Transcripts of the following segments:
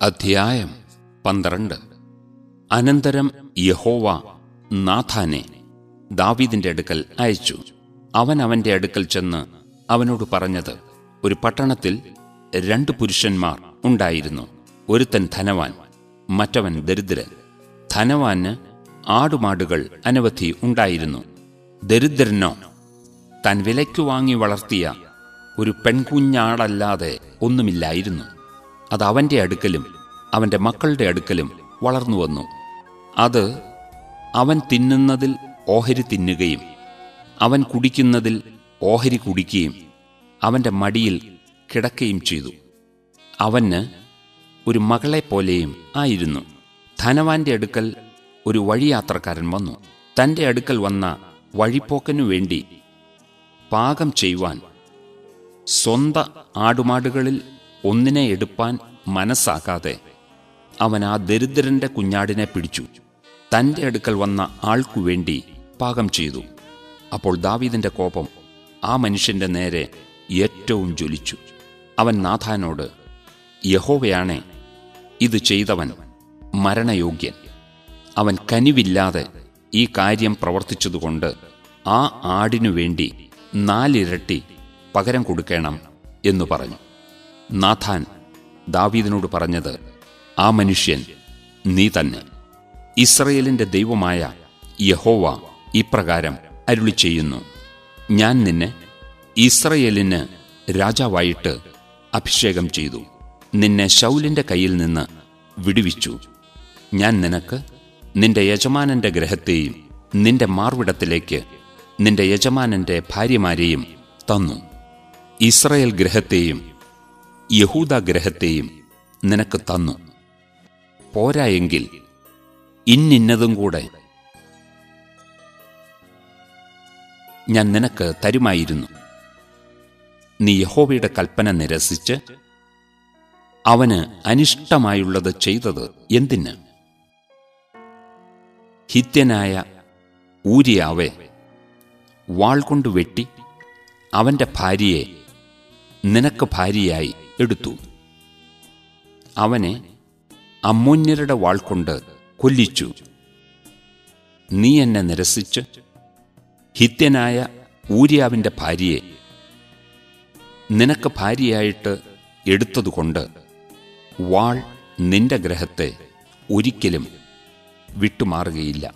അധ്യായം പന്ത്രണ്ട് അനന്തരം യഹോവ നാഥാനെ ദാവീദിന്റെ അടുക്കൽ അയച്ചു അവൻ അവന്റെ അടുക്കൽ ചെന്ന് അവനോട് പറഞ്ഞത് ഒരു പട്ടണത്തിൽ രണ്ട് പുരുഷന്മാർ ഉണ്ടായിരുന്നു ഒരുത്തൻ ധനവാൻ മറ്റവൻ ദരിദ്രൻ ധനവാന് ആടുമാടുകൾ അനവധി ഉണ്ടായിരുന്നു ദരിദ്രനോ താൻ വിലയ്ക്കു വാങ്ങി വളർത്തിയ ഒരു പെൺകുഞ്ഞാടല്ലാതെ ഒന്നുമില്ലായിരുന്നു അത് അവന്റെ അടുക്കലും അവന്റെ മക്കളുടെ അടുക്കലും വളർന്നു വന്നു അത് അവൻ തിന്നുന്നതിൽ ഓഹരി തിന്നുകയും അവൻ കുടിക്കുന്നതിൽ ഓഹരി കുടിക്കുകയും അവന്റെ മടിയിൽ കിടക്കുകയും ചെയ്തു അവന് ഒരു മകളെപ്പോലെയും ആയിരുന്നു ധനവാന്റെ അടുക്കൽ ഒരു വഴിയാത്രക്കാരൻ വന്നു തന്റെ അടുക്കൽ വന്ന വഴിപ്പോക്കനു വേണ്ടി പാകം ചെയ്യുവാൻ സ്വന്ത ആടുമാടുകളിൽ ഒന്നിനെ എടുപ്പാൻ മനസ്സാക്കാതെ അവൻ ആ ദരിദ്രന്റെ കുഞ്ഞാടിനെ പിടിച്ചു തന്റെ അടുക്കൽ വന്ന ആൾക്കു വേണ്ടി പാകം ചെയ്തു അപ്പോൾ ദാവീദിന്റെ കോപം ആ മനുഷ്യന്റെ നേരെ ഏറ്റവും ജ്വലിച്ചു അവൻ നാഥാനോട് യഹോവയാണെ ഇത് ചെയ്തവൻ മരണയോഗ്യൻ അവൻ കനിവില്ലാതെ ഈ കാര്യം പ്രവർത്തിച്ചതുകൊണ്ട് ആ ആടിനു വേണ്ടി നാലിരട്ടി പകരം കൊടുക്കണം എന്നു പറഞ്ഞു നാഥാൻ ദാവീദിനോട് പറഞ്ഞത് ആ മനുഷ്യൻ നീ തന്നെ ഇസ്രയേലിന്റെ ദൈവമായ യഹോവ ഇപ്രകാരം അരുളി ചെയ്യുന്നു ഞാൻ നിന്നെ ഇസ്രയേലിന് രാജാവായിട്ട് അഭിഷേകം ചെയ്തു നിന്നെ ശൗലിന്റെ കയ്യിൽ നിന്ന് വിടുവിച്ചു ഞാൻ നിനക്ക് നിന്റെ യജമാനന്റെ ഗ്രഹത്തെയും നിന്റെ മാർവിടത്തിലേക്ക് നിന്റെ യജമാനന്റെ ഭാര്യമാരെയും തന്നു ഇസ്രയേൽ ഗ്രഹത്തെയും യഹൂദ ഗ്രഹത്തെയും നിനക്ക് തന്നു പോരായെങ്കിൽ ഇന്നിന്നതും കൂടെ ഞാൻ നിനക്ക് തരുമായിരുന്നു നീ യഹോവയുടെ കൽപ്പന നിരസിച്ച് അവന് അനിഷ്ടമായുള്ളത് ചെയ്തത് എന്തിന് ഹിത്യനായ ഊരിയാവെ വാൾ കൊണ്ട് വെട്ടി അവന്റെ ഭാര്യയെ നിനക്ക് ഭാര്യയായി എടുത്തു അവനെ അമ്മൂന്യരുടെ വാൾ കൊണ്ട് കൊല്ലിച്ചു നീ എന്നെ നിരസിച്ച് ഹിത്യനായ ഊര്യാവിന്റെ ഭാര്യയെ നിനക്ക് ഭാര്യയായിട്ട് എടുത്തതുകൊണ്ട് വാൾ നിന്റെ ഗ്രഹത്തെ ഒരിക്കലും വിട്ടുമാറുകയില്ല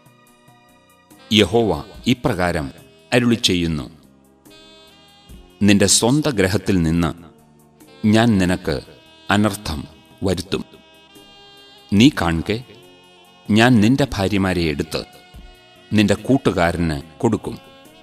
യഹോവ ഇപ്രകാരം അരുളി ചെയ്യുന്നു നിന്റെ സ്വന്ത ഗ്രഹത്തിൽ നിന്ന് ഞാൻ നിനക്ക് അനർത്ഥം വരുത്തും നീ കാൺകെ ഞാൻ നിന്റെ ഭാര്യമാരെ എടുത്ത് നിന്റെ കൂട്ടുകാരന് കൊടുക്കും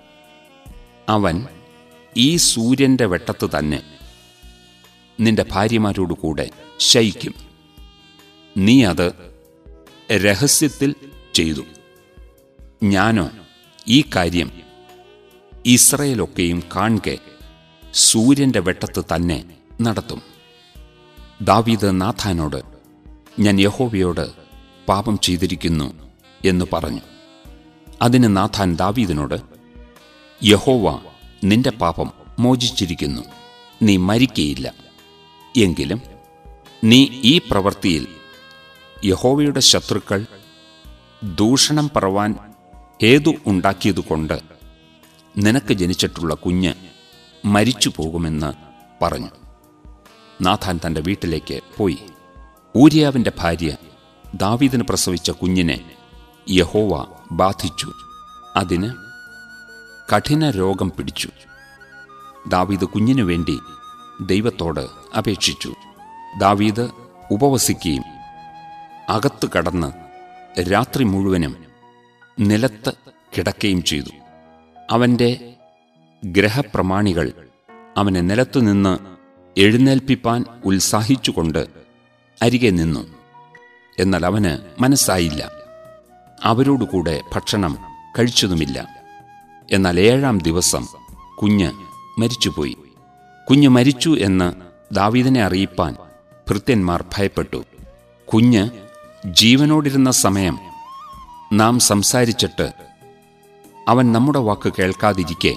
അവൻ ഈ സൂര്യന്റെ വെട്ടത്ത് തന്നെ നിന്റെ ഭാര്യമാരോടുകൂടെ ശയിക്കും നീ അത് രഹസ്യത്തിൽ ചെയ്തു ഞാനോ ഈ കാര്യം ഇസ്രയേലൊക്കെയും കാൺകെ സൂര്യന്റെ വെട്ടത്ത് തന്നെ നടത്തും ദാവീദ് നാഥാനോട് ഞാൻ യഹോവയോട് പാപം ചെയ്തിരിക്കുന്നു എന്ന് പറഞ്ഞു അതിന് നാഥാൻ ദാവീദിനോട് യഹോവ നിന്റെ പാപം മോചിച്ചിരിക്കുന്നു നീ മരിക്കയില്ല എങ്കിലും നീ ഈ പ്രവൃത്തിയിൽ യഹോവയുടെ ശത്രുക്കൾ ദൂഷണം പറവാൻ ഹേതു ഉണ്ടാക്കിയതുകൊണ്ട് നിനക്ക് ജനിച്ചിട്ടുള്ള കുഞ്ഞ് മരിച്ചു പോകുമെന്ന് പറഞ്ഞു നാഥാൻ തന്റെ വീട്ടിലേക്ക് പോയി ഊര്യാവിന്റെ ഭാര്യ ദാവീദിന് പ്രസവിച്ച കുഞ്ഞിനെ യഹോവ ബാധിച്ചു അതിന് കഠിന രോഗം പിടിച്ചു ദാവീദ് കുഞ്ഞിനു വേണ്ടി ദൈവത്തോട് അപേക്ഷിച്ചു ദാവീദ് ഉപവസിക്കുകയും അകത്തു കടന്ന് രാത്രി മുഴുവനും നിലത്ത് കിടക്കുകയും ചെയ്തു അവന്റെ ഗ്രഹപ്രമാണികൾ അവനെ നിലത്തുനിന്ന് എഴുന്നേൽപ്പിപ്പാൻ ഉത്സാഹിച്ചുകൊണ്ട് അരികെ നിന്നു എന്നാൽ അവന് മനസ്സായില്ല അവരോടുകൂടെ ഭക്ഷണം കഴിച്ചതുമില്ല എന്നാൽ ഏഴാം ദിവസം കുഞ്ഞ് മരിച്ചുപോയി കുഞ്ഞ് മരിച്ചു എന്ന് ദാവീദിനെ അറിയിപ്പാൻ ഭൃത്യന്മാർ ഭയപ്പെട്ടു കുഞ്ഞ് ജീവനോടിരുന്ന സമയം നാം സംസാരിച്ചിട്ട് അവൻ നമ്മുടെ വാക്ക് കേൾക്കാതിരിക്കെ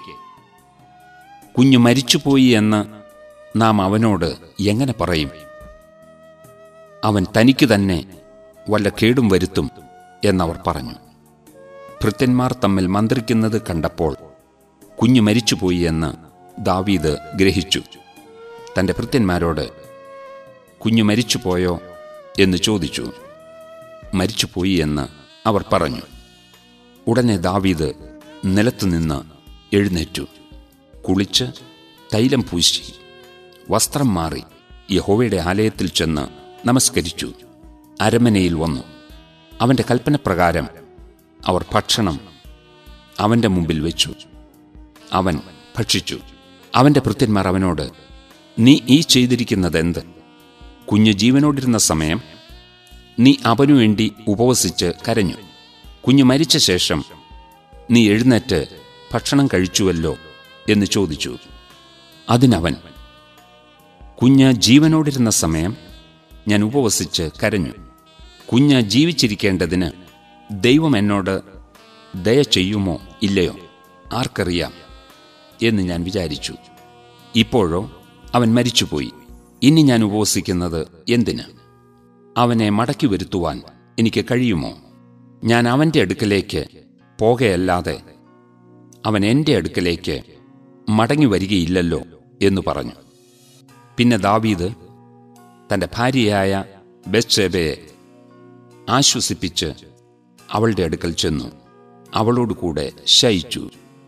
കുഞ്ഞു മരിച്ചുപോയി എന്ന് നാം അവനോട് എങ്ങനെ പറയും അവൻ തനിക്ക് തന്നെ വല്ല കേടും വരുത്തും എന്നവർ പറഞ്ഞു ഭൃത്യന്മാർ തമ്മിൽ മന്ത്രിക്കുന്നത് കണ്ടപ്പോൾ കുഞ്ഞ് മരിച്ചുപോയി എന്ന് ദാവീദ് ഗ്രഹിച്ചു തന്റെ ഭൃത്യന്മാരോട് കുഞ്ഞ് മരിച്ചുപോയോ എന്ന് ചോദിച്ചു മരിച്ചുപോയി എന്ന് അവർ പറഞ്ഞു ഉടനെ ദാവീദ് നിലത്തുനിന്ന് എഴുന്നേറ്റു കുളിച്ച് തൈലം പൂശി വസ്ത്രം മാറി യഹോവയുടെ ആലയത്തിൽ ചെന്ന് നമസ്കരിച്ചു അരമനയിൽ വന്നു അവന്റെ കൽപ്പനപ്രകാരം അവർ ഭക്ഷണം അവന്റെ മുമ്പിൽ വെച്ചു അവൻ ഭക്ഷിച്ചു അവന്റെ ഭൃത്യന്മാർ അവനോട് നീ ഈ ചെയ്തിരിക്കുന്നതെന്ത് കുഞ്ഞ് ജീവനോടിരുന്ന സമയം നീ അവനു വേണ്ടി ഉപവസിച്ച് കരഞ്ഞു കുഞ്ഞ് മരിച്ച ശേഷം നീ എഴുന്നേറ്റ് ഭക്ഷണം കഴിച്ചുവല്ലോ എന്ന് ചോദിച്ചു അതിനവൻ കുഞ്ഞ് ജീവനോടിരുന്ന സമയം ഞാൻ ഉപവസിച്ച് കരഞ്ഞു കുഞ്ഞ് ജീവിച്ചിരിക്കേണ്ടതിന് ദൈവം എന്നോട് ദയ ചെയ്യുമോ ഇല്ലയോ ആർക്കറിയാം എന്ന് ഞാൻ വിചാരിച്ചു ഇപ്പോഴോ അവൻ മരിച്ചുപോയി ഇനി ഞാൻ ഉപവസിക്കുന്നത് എന്തിന് അവനെ മടക്കി വരുത്തുവാൻ എനിക്ക് കഴിയുമോ ഞാൻ അവന്റെ അടുക്കലേക്ക് പോകയല്ലാതെ അവൻ എന്റെ അടുക്കലേക്ക് മടങ്ങി വരികയില്ലല്ലോ എന്ന് പറഞ്ഞു പിന്നെ ദാവീദ് തന്റെ ഭാര്യയായ ബെത്ഷേബയെ ആശ്വസിപ്പിച്ച് അവളുടെ അടുക്കൽ ചെന്നു അവളോടുകൂടെ ശയിച്ചു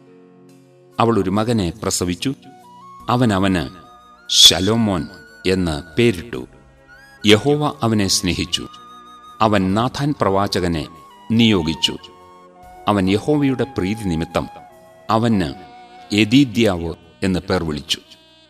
അവൾ ഒരു മകനെ പ്രസവിച്ചു അവൻ അവന് ശലോമോൻ എന്ന് പേരിട്ടു യഹോവ അവനെ സ്നേഹിച്ചു അവൻ നാഥാൻ പ്രവാചകനെ നിയോഗിച്ചു അവൻ യഹോവയുടെ പ്രീതി നിമിത്തം അവന് എദീദ്യാവ് എന്ന് പേർ വിളിച്ചു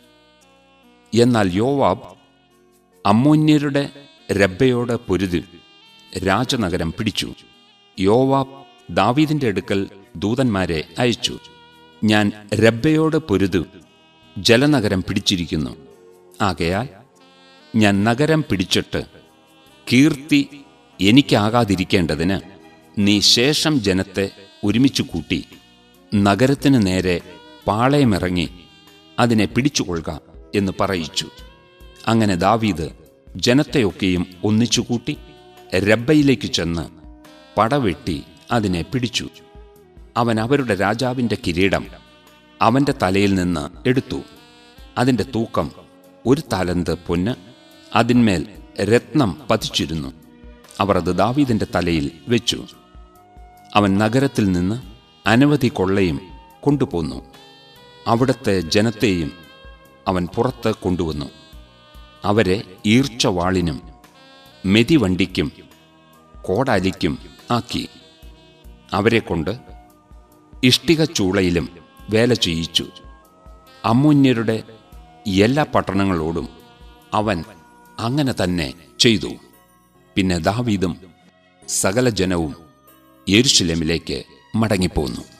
എന്നാൽ യോവാബ് അമ്മോന്യരുടെ രബ്ബയോട് പൊരുതി രാജനഗരം പിടിച്ചു യോവാബ് ദാവീദിന്റെ അടുക്കൽ ദൂതന്മാരെ അയച്ചു ഞാൻ രബ്ബയോട് പൊരുതു ജലനഗരം പിടിച്ചിരിക്കുന്നു ആകയാൽ ഞാൻ നഗരം പിടിച്ചിട്ട് കീർത്തി എനിക്കാകാതിരിക്കേണ്ടതിന് നീ ശേഷം ജനത്തെ ഒരുമിച്ച് കൂട്ടി നഗരത്തിന് നേരെ പാളയമിറങ്ങി അതിനെ പിടിച്ചുകൊള്ളുക എന്ന് പറയിച്ചു അങ്ങനെ ദാവീദ് ജനത്തെയൊക്കെയും ഒന്നിച്ചുകൂട്ടി രബ്ബയിലേക്ക് ചെന്ന് പടവെട്ടി അതിനെ പിടിച്ചു അവൻ അവരുടെ രാജാവിന്റെ കിരീടം അവന്റെ തലയിൽ നിന്ന് എടുത്തു അതിന്റെ തൂക്കം ഒരു താലന്ത് പൊന്ന് അതിന്മേൽ രത്നം പതിച്ചിരുന്നു അവർ അത് ദാവീദിന്റെ തലയിൽ വെച്ചു അവൻ നഗരത്തിൽ നിന്ന് അനവധി കൊള്ളയും കൊണ്ടുപോന്നു അവിടത്തെ ജനത്തെയും അവൻ പുറത്ത് കൊണ്ടുവന്നു അവരെ ഈർച്ചവാളിനും മെതിവണ്ടിക്കും കോടാലിക്കും ആക്കി അവരെ കൊണ്ട് ഇഷ്ടിക ചൂളയിലും വേല ചെയ്യിച്ചു അമ്മൂന്യരുടെ എല്ലാ പട്ടണങ്ങളോടും അവൻ അങ്ങനെ തന്നെ ചെയ്തു പിന്നെ ദാവീദും സകല ജനവും യെരുശലേമിലേക്ക് മടങ്ങിപ്പോന്നു